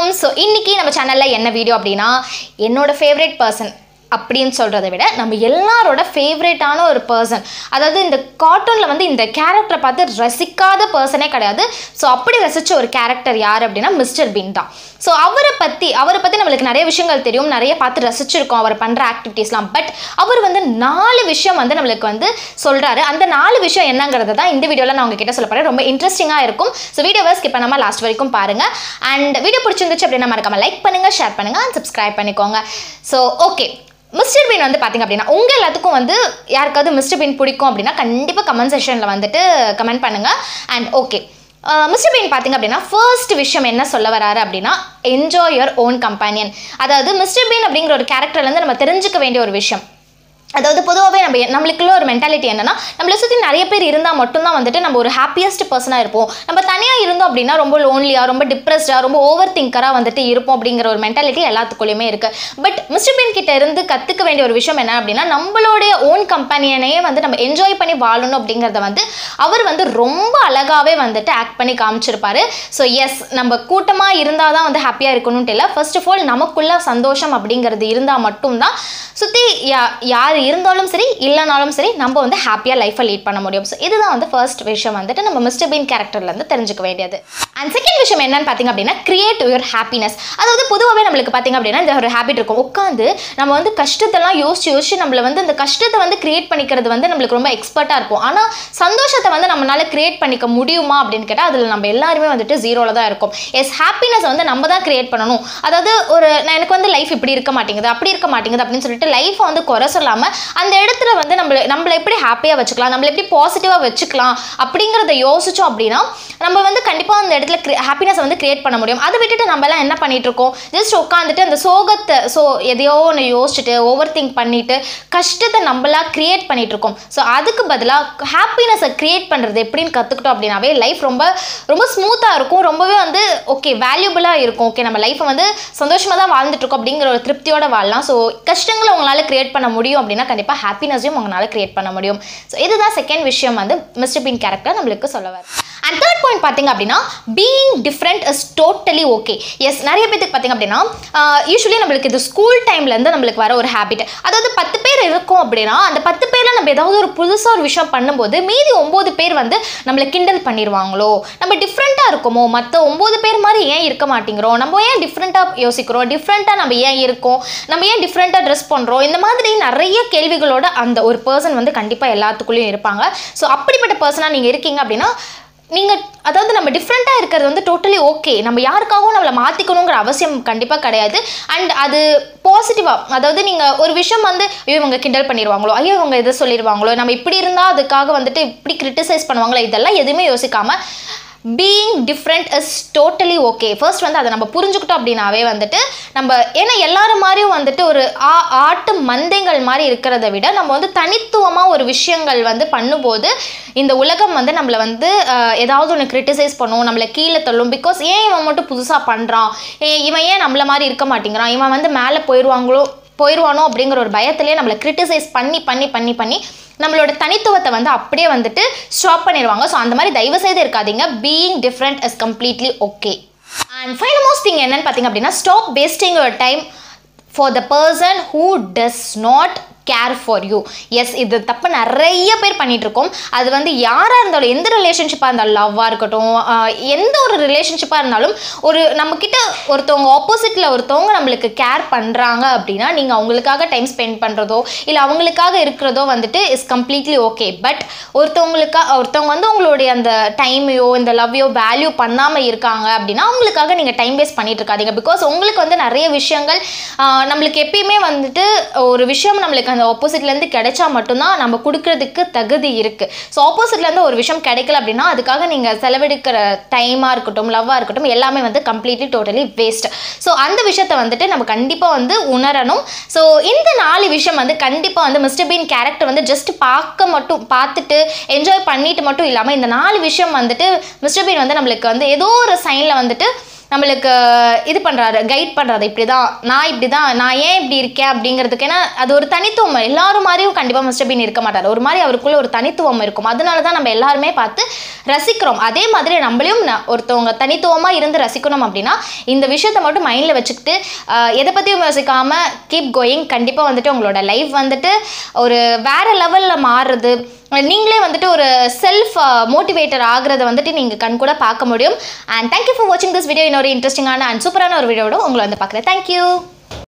வணக்கம் ஸோ இன்னைக்கு நம்ம சேனலில் என்ன வீடியோ அப்படின்னா என்னோட ஃபேவரட் பர்சன் அப்படின்னு சொல்கிறத விட நம்ம எல்லாரோட ஃபேவரேட்டான ஒரு பர்சன் அதாவது இந்த கார்ட்டூனில் வந்து இந்த கேரக்டரை பார்த்து ரசிக்காத பர்சனே கிடையாது ஸோ அப்படி ரசித்த ஒரு கேரக்டர் யார் அப்படின்னா மிஸ்டர் பீன் தான் ஸோ அவரை பற்றி அவரை பற்றி நம்மளுக்கு நிறைய விஷயங்கள் தெரியும் நிறைய பார்த்து ரசிச்சிருக்கோம் அவர் பண்ணுற ஆக்டிவிட்டீஸ்லாம் பட் அவர் வந்து நாலு விஷயம் வந்து நம்மளுக்கு வந்து சொல்கிறாரு அந்த நாலு விஷயம் என்னங்கிறத தான் இந்த வீடியோவில் நான் உங்ககிட்ட சொல்ல போகிறேன் ரொம்ப இன்ட்ரெஸ்டிங்காக இருக்கும் ஸோ வீடியோவை ஸ்கிப் பண்ணாமல் லாஸ்ட் வரைக்கும் பாருங்கள் அண்ட் வீடியோ பிடிச்சிருந்துச்சு அப்படின்னா மறக்காம லைக் பண்ணுங்கள் ஷேர் பண்ணுங்கள் அண்ட் சப்ஸ்கிரைப் பண்ணிக்கோங்க ஸோ ஓகே மிஸ்டர் பீன் வந்து பார்த்தீங்க அப்படின்னா உங்கள் எல்லாத்துக்கும் வந்து யாருக்காவது மிஸ்டர் பீன் பிடிக்கும் அப்படின்னா கண்டிப்பாக கமெண்ட் செஷனில் வந்துட்டு கமெண்ட் பண்ணுங்கள் அண்ட் ஓகே மிஸ்டர் பீன் பார்த்தீங்க அப்படின்னா ஃபர்ஸ்ட் விஷயம் என்ன சொல்ல வராரு அப்படின்னா என்ஜாய் யுவர் ஓன் கம்பேனியன் அதாவது மிஸ்டர் பீன் அப்படிங்கிற ஒரு கேரக்டர்லேருந்து நம்ம தெரிஞ்சுக்க வேண்டிய ஒரு விஷயம் அதாவது பொதுவாகவே நம்ம நம்மளுக்குள்ள ஒரு மென்டாலிட்டி என்னன்னா நம்மளை சுற்றி நிறைய பேர் இருந்தால் மட்டும்தான் வந்துட்டு நம்ம ஒரு ஹாப்பியஸ்ட் பர்சனாக இருப்போம் நம்ம தனியாக இருந்தோம் அப்படின்னா ரொம்ப லோன்லியாக ரொம்ப டிப்ரெஸ்டாக ரொம்ப ஓவர் திங்கராக வந்துட்டு இருப்போம் அப்படிங்கிற ஒரு மென்டாலிட்டி எல்லாத்துக்குள்ளேயுமே இருக்குது பட் மிஸ்டர் பீன் கிட்ட இருந்து கற்றுக்க வேண்டிய ஒரு விஷயம் என்ன அப்படின்னா நம்மளுடைய ஓன் கம்பெனியனையே வந்து நம்ம என்ஜாய் பண்ணி வாழணும் அப்படிங்கிறத வந்து அவர் வந்து ரொம்ப அழகாகவே வந்துட்டு ஆக்ட் பண்ணி காமிச்சிருப்பாரு ஸோ எஸ் நம்ம கூட்டமாக இருந்தால் தான் வந்து ஹாப்பியாக இருக்கணும்ட்டு இல்லை ஃபர்ஸ்ட் ஆஃப் ஆல் நமக்குள்ள சந்தோஷம் அப்படிங்கிறது இருந்தால் மட்டும்தான் சுற்றி யா யார் இருந்தாலும் சரி இல்லைனாலும் சரி நம்ம வந்து ஹாப்பியாக லைஃப்பை லீட் பண்ண முடியும் ஸோ இதுதான் வந்து ஃபர்ஸ்ட் விஷயம் வந்துட்டு நம்ம மிஸ்டர் பீன் கேரக்டர்லேருந்து தெரிஞ்சுக்க வேண்டியது அண்ட் செகண்ட் விஷயம் என்னன்னு பார்த்தீங்க அப்படின்னா கிரியேட் யுவர் ஹாப்பினஸ் அதாவது பொதுவாகவே நம்மளுக்கு பார்த்தீங்க அப்படின்னா இந்த ஒரு ஹேபிட் இருக்கும் உட்காந்து நம்ம வந்து கஷ்டத்தெல்லாம் யோசிச்சு யோசிச்சு நம்மள வந்து இந்த கஷ்டத்தை வந்து கிரியேட் பண்ணிக்கிறது வந்து நம்மளுக்கு ரொம்ப எக்ஸ்பர்ட்டாக இருப்போம் ஆனால் சந்தோஷத்தை வந்து நம்மளால கிரியேட் பண்ணிக்க முடியுமா அப்படின்னு கேட்டால் அதில் நம்ம எல்லாருமே வந்துட்டு ஜீரோவில் தான் இருக்கும் எஸ் ஹாப்பினஸ் வந்து நம்ம தான் கிரியேட் பண்ணணும் அதாவது ஒரு நான் எனக்கு வந்து லைஃப் இப்படி இருக்க மாட்டேங்குது அப்படி இருக்க மாட்டேங்குது அப்படின்னு சொல்லிட்டு லைஃப்பை வந்து குறை சொல்லாமல் அந்த இடத்துல வந்து நம்மள நம்மளை எப்படி ஹாப்பியாக வச்சுக்கலாம் நம்மளை எப்படி பாசிட்டிவாக வச்சுக்கலாம் அப்படிங்கிறத யோசிச்சோம் அப்படின்னா நம்ம வந்து கண்டிப்பாக அந்த இடத்துல ஹாப்பினஸ் வந்து கிரியேட் பண்ண முடியும் அதை விட்டுட்டு நம்ம எல்லாம் என்ன பண்ணிட்டு இருக்கோம் ஜஸ்ட் உட்காந்துட்டு அந்த சோகத்தை ஸோ எதையோ ஒன்று யோசிச்சுட்டு ஓவர் திங்க் பண்ணிட்டு கஷ்டத்தை நம்மளா கிரியேட் பண்ணிட்டு இருக்கோம் ஸோ அதுக்கு பதிலாக ஹாப்பினஸை கிரியேட் பண்ணுறது எப்படின்னு கற்றுக்கிட்டோம் அப்படின்னாவே லைஃப் ரொம்ப ரொம்ப ஸ்மூத்தாக இருக்கும் ரொம்பவே வந்து ஓகே வேல்யூபிளாக இருக்கும் ஓகே நம்ம லைஃப்பை வந்து சந்தோஷமாக தான் வாழ்ந்துட்டு இருக்கோம் அப்படிங்கிற ஒரு திருப்தியோட வாழலாம் ஸோ கஷ்டங்களை உங்களால் கிரியேட் பண்ண முடியும் அப்படின்னா கண்டிப்பாக ஹாப்பினஸையும் உங்களால் கிரியேட் பண்ண முடியும் ஸோ இதுதான் செகண்ட் விஷயம் வந்து மிஸ்டர் பீன் கேரக்டர் நம்மளுக்கு சொல்லுவார் அண்ட் தேர்ட் பாயிண்ட் பார்த்தீங்க அப்படின்னா being different is totally okay yes நிறைய பேத்துக்கு பார்த்தீங்க அப்படின்னா யூஸ்வலி நம்மளுக்கு இது ஸ்கூல் டைம்லேருந்து நம்மளுக்கு வர ஒரு ஹேபிட் அதாவது பத்து பேர் இருக்கோம் அப்படின்னா அந்த பத்து பேரில் நம்ம ஏதாவது ஒரு புதுசாக ஒரு விஷயம் பண்ணும்போது மீதி ஒம்பது பேர் வந்து நம்மளை கிண்டல் பண்ணிடுவாங்களோ நம்ம டிஃப்ரெண்ட்டாக இருக்குமோ மற்ற ஒம்பது பேர் மாதிரி ஏன் இருக்க மாட்டேங்கிறோம் நம்ம ஏன் டிஃப்ரெண்ட்டாக யோசிக்கிறோம் டிஃப்ரெண்ட்டாக நம்ம ஏன் இருக்கோம் நம்ம ஏன் டிஃப்ரெண்ட்டாக ட்ரெஸ் பண்ணுறோம் இந்த மாதிரி நிறைய கேள்விகளோட அந்த ஒரு பர்சன் வந்து கண்டிப்பாக எல்லாத்துக்குள்ளேயும் இருப்பாங்க ஸோ அப்படிப்பட்ட பர்சனாக நீங்கள் இருக்கீங்க அப்படின்னா நீங்கள் அதாவது நம்ம டிஃப்ரெண்ட்டாக இருக்கிறது வந்து டோட்டலி ஓகே நம்ம யாருக்காகவும் நம்மளை மாற்றிக்கணுங்கிற அவசியம் கண்டிப்பாக கிடையாது அண்ட் அது பாசிட்டிவாக அதாவது நீங்கள் ஒரு விஷயம் வந்து ஐயோ இவங்க கிண்டல் பண்ணிடுவாங்களோ ஐயோ இவங்க இதை சொல்லிடுவாங்களோ நம்ம இப்படி இருந்தால் அதுக்காக வந்துட்டு இப்படி கிரிட்டிசைஸ் பண்ணுவாங்களோ இதெல்லாம் எதுவுமே யோசிக்காமல் being different is totally okay first வந்து அதை நம்ம புரிஞ்சுக்கிட்டோம் அப்படின்னாவே வந்துட்டு நம்ம ஏன்னா எல்லாரும் மாதிரியும் வந்துட்டு ஒரு ஆ ஆட்டு மந்தைங்கள் மாதிரி இருக்கிறத விட நம்ம வந்து தனித்துவமாக ஒரு விஷயங்கள் வந்து பண்ணும்போது இந்த உலகம் வந்து நம்மளை வந்து ஏதாவது ஒன்று கிரிட்டிசைஸ் பண்ணும் நம்மளை கீழே தள்ளும் பிகாஸ் ஏன் இவன் மட்டும் புதுசாக பண்ணுறான் இவன் ஏன் நம்மள மாதிரி இருக்க மாட்டேங்கிறான் இவன் வந்து மேலே போயிடுவாங்களோ போயிடுவானோ அப்படிங்கிற ஒரு பயத்திலே நம்மளை கிரிட்டிசைஸ் பண்ணி பண்ணி பண்ணி பண்ணி நம்மளோட தனித்துவத்தை வந்து அப்படியே வந்துட்டு ஸ்டாப் பண்ணிடுவாங்க ஸோ அந்த மாதிரி தயவு செய்து இருக்காதீங்க being different is completely okay and final most thing என்னன்னு பார்த்தீங்க அப்படின்னா stop wasting your time for the person who does not care for you yes இது தப்பு நிறைய பேர் பண்ணிட்டு இருக்கோம் அது வந்து யாராக இருந்தாலும் எந்த ரிலேஷன்ஷிப்பாக இருந்தாலும் லவ்வாக இருக்கட்டும் எந்த ஒரு ரிலேஷன்ஷிப்பாக இருந்தாலும் ஒரு நம்மக்கிட்ட ஒருத்தவங்க ஆப்போசிட்டில் ஒருத்தவங்க நம்மளுக்கு கேர் பண்ணுறாங்க அப்படின்னா நீங்கள் அவங்களுக்காக டைம் ஸ்பெண்ட் பண்ணுறதோ இல்லை அவங்களுக்காக இருக்கிறதோ வந்துட்டு இஸ் கம்ப்ளீட்லி ஓகே பட் ஒருத்தவங்களுக்காக ஒருத்தவங்க வந்து உங்களுடைய அந்த டைமையோ இந்த லவ்வையோ வேல்யூ பண்ணாமல் இருக்காங்க அப்படின்னா அவங்களுக்காக நீங்கள் டைம் வேஸ்ட் பண்ணிட்டு இருக்காதீங்க பிகாஸ் உங்களுக்கு வந்து நிறைய விஷயங்கள் நம்மளுக்கு எப்பயுமே வந்துட்டு ஒரு விஷயம் நம்மளுக்கு அந்த ஆப்போசிட்லேருந்து கிடைச்சா மட்டும்தான் நம்ம கொடுக்கறதுக்கு தகுதி இருக்குது ஸோ ஆப்போசிட்லேருந்து ஒரு விஷயம் கிடைக்கல அப்படின்னா அதுக்காக நீங்கள் செலவெடுக்கிற டைமாக இருக்கட்டும் லவ்வாக இருக்கட்டும் எல்லாமே வந்து கம்ப்ளீட்லி டோட்டலி வேஸ்ட் ஸோ அந்த விஷயத்தை வந்துட்டு நம்ம கண்டிப்பாக வந்து உணரணும் ஸோ இந்த நாலு விஷயம் வந்து கண்டிப்பாக வந்து மிஸ்டர் பீன் கேரக்டர் வந்து ஜஸ்ட் பார்க்க மட்டும் பார்த்துட்டு என்ஜாய் பண்ணிட்டு மட்டும் இல்லாமல் இந்த நாலு விஷயம் வந்துட்டு மிஸ்டர் பீன் வந்து நம்மளுக்கு வந்து ஏதோ ஒரு சைனில் வந்துட்டு நம்மளுக்கு இது பண்ணுறாரு கைட் பண்ணுறாரு இப்படி தான் நான் இப்படி தான் நான் ஏன் இப்படி இருக்கேன் அப்படிங்கிறதுக்கு ஏன்னா அது ஒரு தனித்துவம் எல்லாரும் மாதிரியும் கண்டிப்பாக மிஸ்டர் பீன் இருக்க மாட்டார் ஒரு மாதிரி அவருக்குள்ள ஒரு தனித்துவம் இருக்கும் அதனால தான் நம்ம எல்லாருமே பார்த்து ரசிக்கிறோம் அதே மாதிரி நம்மளையும் ந- ஒருத்தவங்க தனித்துவமாக இருந்து ரசிக்கணும் அப்படின்னா இந்த விஷயத்தை மட்டும் மைண்டில் வச்சுக்கிட்டு ஆஹ், எதை பற்றியும் யோசிக்காமல் கீப் கோயிங் கண்டிப்பாக வந்துட்டு உங்களோட லைஃப் வந்துட்டு ஒரு வேற லெவலில் மாறுறது நீங்களே வந்துட்டு ஒரு செல்ஃப் மோட்டிவேட்டர் ஆகுறத வந்துட்டு நீங்கள் கண் கூட பார்க்க முடியும் அண்ட் தேங்க்யூ ஃபார் வாட்சிங் திஸ் வீடியோ இன்னொரு இன்ட்ரெஸ்டிங்கான அண்ட் சூப்பரான ஒரு வீடியோட உங்களை வந்து பார்க்குறேன் தேங்க்யூ